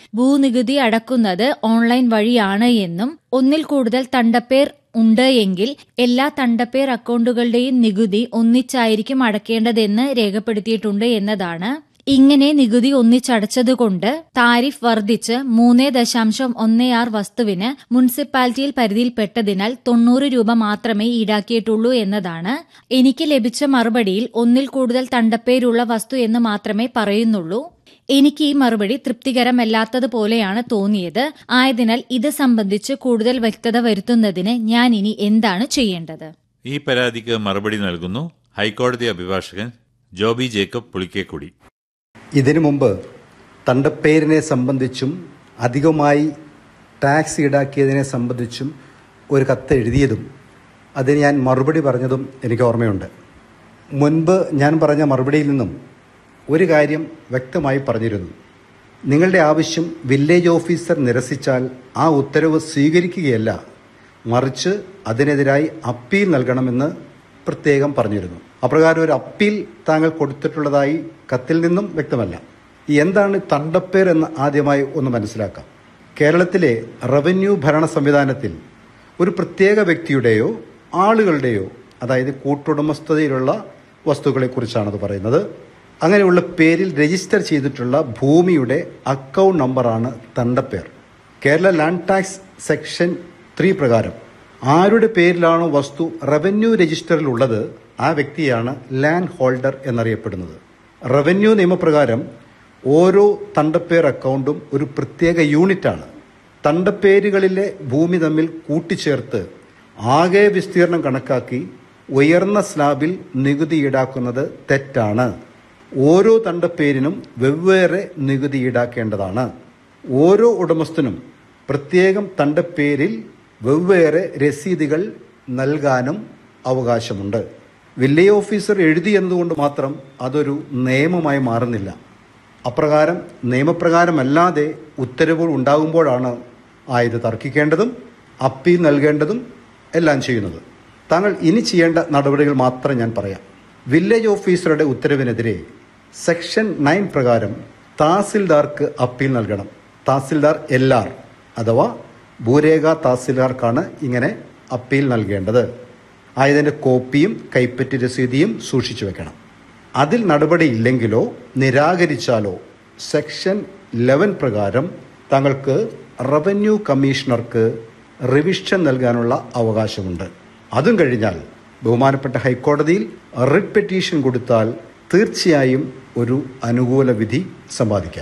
ഭൂനികുതി അടക്കുന്നത് ഓൺലൈൻ വഴിയാണ് എന്നും ഒന്നിൽ കൂടുതൽ തണ്ടപ്പേർ ഉണ്ട് എങ്കിൽ എല്ലാ തണ്ടപ്പേർ അക്കൗണ്ടുകളുടെയും നികുതി ഒന്നിച്ചായിരിക്കും അടക്കേണ്ടതെന്ന് രേഖപ്പെടുത്തിയിട്ടുണ്ട് എന്നതാണ് ഇങ്ങനെ നികുതി ഒന്നിച്ചടച്ചതുകൊണ്ട് താരിഫ് വർദ്ധിച്ച് മൂന്ന് ദശാംശം ഒന്ന് ആറ് വസ്തുവിന് മുനിസിപ്പാലിറ്റിയിൽ പരിധിയിൽപ്പെട്ടതിനാൽ തൊണ്ണൂറ് രൂപ മാത്രമേ ഈടാക്കിയിട്ടുള്ളൂ എന്നതാണ് എനിക്ക് ലഭിച്ച മറുപടിയിൽ ഒന്നിൽ കൂടുതൽ തണ്ടപ്പേരുള്ള വസ്തു എന്ന് മാത്രമേ പറയുന്നുള്ളൂ എനിക്ക് ഈ മറുപടി തൃപ്തികരമല്ലാത്തതുപോലെയാണ് തോന്നിയത് ആയതിനാൽ ഇത് സംബന്ധിച്ച് കൂടുതൽ വ്യക്തത വരുത്തുന്നതിന് ഞാൻ ഇനി എന്താണ് ചെയ്യേണ്ടത് ഈ പരാതിക്ക് മറുപടി നൽകുന്നു ഹൈക്കോടതി അഭിഭാഷകൻ ജോബി ജേക്കബ് പുളിക്കേക്കുടി ഇതിനു മുമ്പ് തണ്ടപ്പേരിനെ സംബന്ധിച്ചും അധികമായി ടാക്സ് ഈടാക്കിയതിനെ സംബന്ധിച്ചും ഒരു കത്ത് എഴുതിയതും അതിന് ഞാൻ മറുപടി പറഞ്ഞതും എനിക്ക് ഓർമ്മയുണ്ട് മുൻപ് ഞാൻ പറഞ്ഞ മറുപടിയിൽ നിന്നും ഒരു കാര്യം വ്യക്തമായി പറഞ്ഞിരുന്നു നിങ്ങളുടെ ആവശ്യം വില്ലേജ് ഓഫീസർ നിരസിച്ചാൽ ആ ഉത്തരവ് സ്വീകരിക്കുകയല്ല മറിച്ച് അതിനെതിരായി അപ്പീൽ നൽകണമെന്ന് പ്രത്യേകം പറഞ്ഞിരുന്നു അപ്രകാരം ഒരു അപ്പീൽ താങ്കൾ കൊടുത്തിട്ടുള്ളതായി കത്തിൽ നിന്നും വ്യക്തമല്ല എന്താണ് തണ്ടപ്പേർ എന്ന് ആദ്യമായി ഒന്ന് മനസ്സിലാക്കാം കേരളത്തിലെ റവന്യൂ ഭരണ സംവിധാനത്തിൽ ഒരു പ്രത്യേക വ്യക്തിയുടെയോ ആളുകളുടെയോ അതായത് കൂട്ടുടമസ്ഥതയിലുള്ള വസ്തുക്കളെക്കുറിച്ചാണത് പറയുന്നത് അങ്ങനെയുള്ള പേരിൽ രജിസ്റ്റർ ചെയ്തിട്ടുള്ള ഭൂമിയുടെ അക്കൗണ്ട് നമ്പറാണ് തണ്ടപ്പേർ Kerala land tax section three പ്രകാരം ആരുടെ പേരിലാണോ വസ്തു റവന്യൂ രജിസ്റ്ററിൽ ഉള്ളത് ആ വ്യക്തിയാണ് ലാൻഡ് ഹോൾഡർ എന്നറിയപ്പെടുന്നത് റവന്യൂ നിയമപ്രകാരം ഓരോ തണ്ടപ്പേർ അക്കൗണ്ടും ഒരു പ്രത്യേക യൂണിറ്റാണ് തണ്ടപ്പേരുകളിലെ ഭൂമി തമ്മിൽ കൂട്ടിച്ചേർത്ത് ആകെ വിസ്തീർണം കണക്കാക്കി ഉയർന്ന സ്ലാബിൽ നികുതി ഈടാക്കുന്നത് തെറ്റാണ് ഓരോ തണ്ടപ്പേരിനും വെവ്വേറെ നികുതി ഈടാക്കേണ്ടതാണ് ഓരോ ഉടമസ്ഥനും പ്രത്യേകം തണ്ടപ്പേരിൽ വെവ്വേറെ രസീതുകൾ നൽകാനും അവകാശമുണ്ട് വില്ലേജ് ഓഫീസർ എഴുതി എന്നതുകൊണ്ട് മാത്രം അതൊരു നിയമമായി മാറുന്നില്ല അപ്രകാരം നിയമപ്രകാരമല്ലാതെ ഉത്തരവുകൾ ഉണ്ടാകുമ്പോഴാണ് ആ ഇത് തർക്കിക്കേണ്ടതും അപ്പീൽ നൽകേണ്ടതും എല്ലാം ചെയ്യുന്നത് താങ്കൾ ഇനി ചെയ്യേണ്ട നടപടികൾ മാത്രം ഞാൻ പറയാം വില്ലേജ് ഓഫീസറുടെ ഉത്തരവിനെതിരെ സെക്ഷൻ നയൻ പ്രകാരം തഹസിൽദാർക്ക് അപ്പീൽ നൽകണം തഹസിൽദാർ എൽ ആർ അഥവാ ഭൂരേഖ തഹസിൽദാർക്കാണ് ഇങ്ങനെ അപ്പീൽ നൽകേണ്ടത് ആയതിൻ്റെ കോപ്പിയും കൈപ്പറ്റി രസീതിയും സൂക്ഷിച്ചു വെക്കണം അതിൽ നടപടിയില്ലെങ്കിലോ നിരാകരിച്ചാലോ സെക്ഷൻ ലെവൻ പ്രകാരം താങ്കൾക്ക് റവന്യൂ കമ്മീഷണർക്ക് റിവിഷൻ നൽകാനുള്ള അവകാശമുണ്ട് അതും കഴിഞ്ഞാൽ ബഹുമാനപ്പെട്ട ഹൈക്കോടതിയിൽ റിട്ട് പെറ്റീഷൻ കൊടുത്താൽ തീർച്ചയായും ഒരു അനുകൂല വിധി സമ്പാദിക്കാം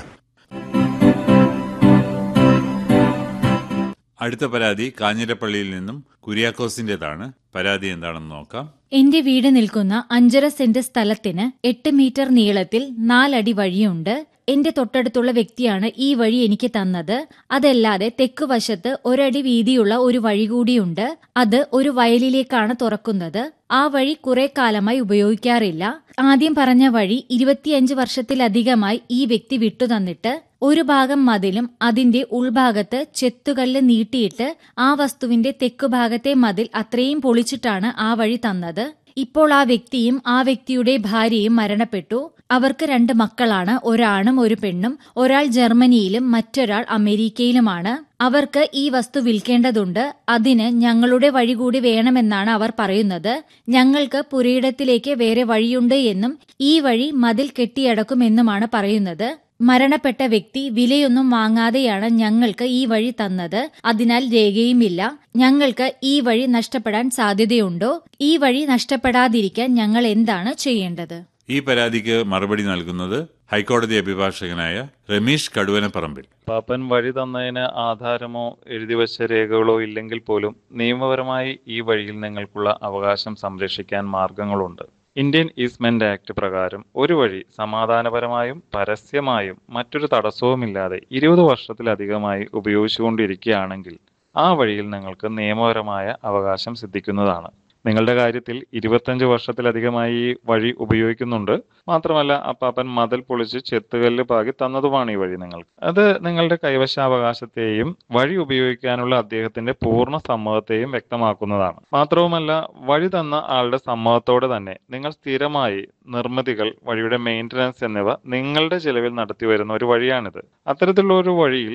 അടുത്ത പരാതി കാഞ്ഞിരപ്പള്ളിയിൽ നിന്നും കുര്യാക്കോസിന്റേതാണ് പരാതി എന്താണെന്ന് നോക്കാം എന്റെ വീട് നിൽക്കുന്ന അഞ്ചര സെന്റ് സ്ഥലത്തിന് എട്ട് മീറ്റർ നീളത്തിൽ നാലടി വഴിയുണ്ട് എന്റെ തൊട്ടടുത്തുള്ള വ്യക്തിയാണ് ഈ വഴി എനിക്ക് തന്നത് അതല്ലാതെ തെക്ക് വശത്ത് ഒരടി വീതിയുള്ള ഒരു വഴി കൂടിയുണ്ട് അത് ഒരു വയലിലേക്കാണ് തുറക്കുന്നത് ആ വഴി കുറെ കാലമായി ഉപയോഗിക്കാറില്ല ആദ്യം പറഞ്ഞ വഴി ഇരുപത്തിയഞ്ച് വർഷത്തിലധികമായി ഈ വ്യക്തി വിട്ടുതന്നിട്ട് ഒരു ഭാഗം മതിലും അതിന്റെ ഉൾഭാഗത്ത് ചെത്തുകല്ല് നീട്ടിയിട്ട് ആ വസ്തുവിന്റെ തെക്കുഭാഗത്തെ മതിൽ അത്രയും പൊളിച്ചിട്ടാണ് ആ വഴി തന്നത് ഇപ്പോൾ ആ വ്യക്തിയും ആ വ്യക്തിയുടെ ഭാര്യയും മരണപ്പെട്ടു അവർക്ക് രണ്ട് മക്കളാണ് ഒരാണും ഒരു പെണ്ണും ഒരാൾ ജർമ്മനിയിലും മറ്റൊരാൾ അമേരിക്കയിലുമാണ് അവർക്ക് ഈ വസ്തു വിൽക്കേണ്ടതുണ്ട് അതിന് ഞങ്ങളുടെ വഴി കൂടി വേണമെന്നാണ് അവർ പറയുന്നത് ഞങ്ങൾക്ക് പുരയിടത്തിലേക്ക് വേറെ വഴിയുണ്ട് എന്നും ഈ വഴി മതിൽ കെട്ടിയടക്കുമെന്നുമാണ് പറയുന്നത് മരണപ്പെട്ട വ്യക്തി വിലയൊന്നും വാങ്ങാതെയാണ് ഞങ്ങൾക്ക് ഈ വഴി തന്നത് അതിനാൽ രേഖയുമില്ല ഞങ്ങൾക്ക് ഈ വഴി നഷ്ടപ്പെടാൻ സാധ്യതയുണ്ടോ ഈ വഴി നഷ്ടപ്പെടാതിരിക്കാൻ ഞങ്ങൾ എന്താണ് ചെയ്യേണ്ടത് ഈ പരാതിക്ക് മറുപടി നൽകുന്നത് ഹൈക്കോടതി അഭിഭാഷകനായ രമേശ് കടുവനപ്പറമ്പിൽ പാപ്പൻ വഴി തന്നതിന് ആധാരമോ എഴുതിവച്ച രേഖകളോ ഇല്ലെങ്കിൽ പോലും നിയമപരമായി ഈ വഴിയിൽ നിങ്ങൾക്കുള്ള അവകാശം സംരക്ഷിക്കാൻ മാർഗങ്ങളുണ്ട് ഇന്ത്യൻ ഈസ്മെന്റ് ആക്ട് പ്രകാരം ഒരു വഴി സമാധാനപരമായും പരസ്യമായും മറ്റൊരു തടസ്സവുമില്ലാതെ ഇരുപത് വർഷത്തിലധികമായി ഉപയോഗിച്ചുകൊണ്ടിരിക്കുകയാണെങ്കിൽ ആ വഴിയിൽ നിങ്ങൾക്ക് നിയമപരമായ അവകാശം സിദ്ധിക്കുന്നതാണ് നിങ്ങളുടെ കാര്യത്തിൽ ഇരുപത്തഞ്ച് വർഷത്തിലധികമായി ഈ വഴി ഉപയോഗിക്കുന്നുണ്ട് മാത്രമല്ല അപ്പാപ്പൻ മതിൽ പൊളിച്ച് ചെത്തുകല്ല് പാകി തന്നതുമാണ് ഈ വഴി നിങ്ങൾക്ക് അത് നിങ്ങളുടെ കൈവശാവകാശത്തെയും വഴി ഉപയോഗിക്കാനുള്ള അദ്ദേഹത്തിന്റെ പൂർണ്ണ സമ്മതത്തെയും വ്യക്തമാക്കുന്നതാണ് മാത്രവുമല്ല വഴി തന്ന ആളുടെ സമ്മതത്തോടെ തന്നെ നിങ്ങൾ സ്ഥിരമായി നിർമ്മിതികൾ വഴിയുടെ മെയിൻ്റനൻസ് എന്നിവ നിങ്ങളുടെ ചെലവിൽ നടത്തി വരുന്ന ഒരു വഴിയാണിത് അത്തരത്തിലുള്ള ഒരു വഴിയിൽ